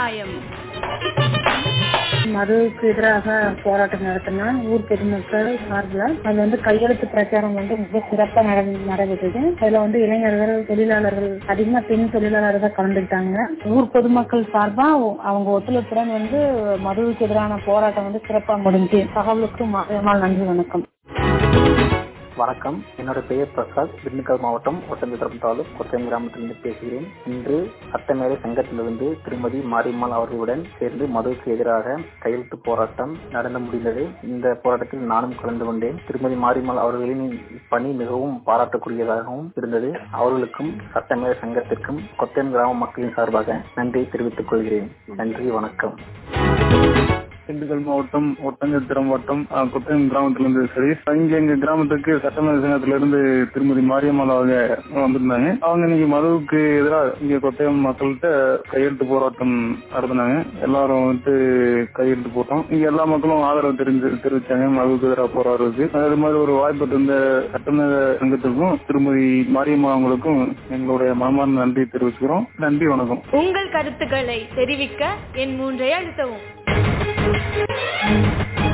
கட்டாயம் மதுவுக்கு எதிராக போராட்டம் நடத்தினா ஊர் பொதுமக்கள் சார்பில் அது வந்து கையெழுத்து பிரச்சாரம் வந்து மிக சிறப்பா நட- நடைபெற்றது அதுல வந்து இளைஞர்கள் தொழிலாளர்கள் அதிகமா பெண் தொழிலாளர்கள் தான் கலந்துக்கிட்டாங்க ஊர் பொதுமக்கள் சார்பா அவங்க ஒத்துழைப்புடன் வந்து மதுவுக்கு எதிரான போராட்டம் வந்து சிறப்பா முடிஞ்சு தகவலுக்கு மறுநாள் நன்றி வணக்கம் வணக்கம் என்னோட பெயர் பிரசாத் திண்டுக்கல் மாவட்டம் ஒட்டஞ்சத்திரம் தாலுக் கொத்தம் கிராமத்திலிருந்து பேசுகிறேன் இன்று சட்டமேலை சங்கத்திலிருந்து திருமதி மாரியம்மாள் அவர்களுடன் சேர்ந்து மதுவுக்கு எதிராக கையெழுத்து போராட்டம் நடந்து முடிந்தது இந்த போராட்டத்தில் நானும் கலந்து கொண்டேன் திருமதி மாரியம்மாள் அவர்களின் பணி மிகவும் பாராட்டக்கூடியதாகவும் இருந்தது அவர்களுக்கும் சட்டமேலை சங்கத்திற்கும் கொத்தம் கிராம மக்களின் சார்பாக நன்றியை தெரிவித்துக் கொள்கிறேன் நன்றி வணக்கம் திண்டுக்கல் மாவட்டம் ஒட்டஞ்சத்திரம் வட்டம் அஹ், கொத்தயம் கிராமத்திலிருந்து சரி இங்க எங்க கிராமத்துக்கு சட்டமன்ற சங்கத்துல இருந்து திருமதி மாரியம்மாள் அவங்க வந்திருந்தாங்க அவங்க இன்னைக்கு மதுவுக்கு எதிராக இங்க கொத்தயம் மக்கள்கிட்ட கையெழுத்து போராட்டம் நடத்தினாங்க எல்லாரும் வந்துட்டு கையெழுத்து போட்டோம் இங்க எல்லா மக்களும் ஆதரவு தெரிஞ்சு தெரிவிச்சாங்க மதுவுக்கு எதிராக போராடுறதுக்கு அது மாதிரி ஒரு வாய்ப்பு இருந்த சட்டமன்ற சங்கத்திற்கும் திருமதி மாரியம்மா அவங்களுக்கும் எங்களுடைய மனமார்ந்த நன்றி தெரிவிச்சுக்கிறோம் நன்றி வணக்கம் உங்கள் கருத்துக்களை தெரிவிக்க என் மூன்றை அழுத்தவும்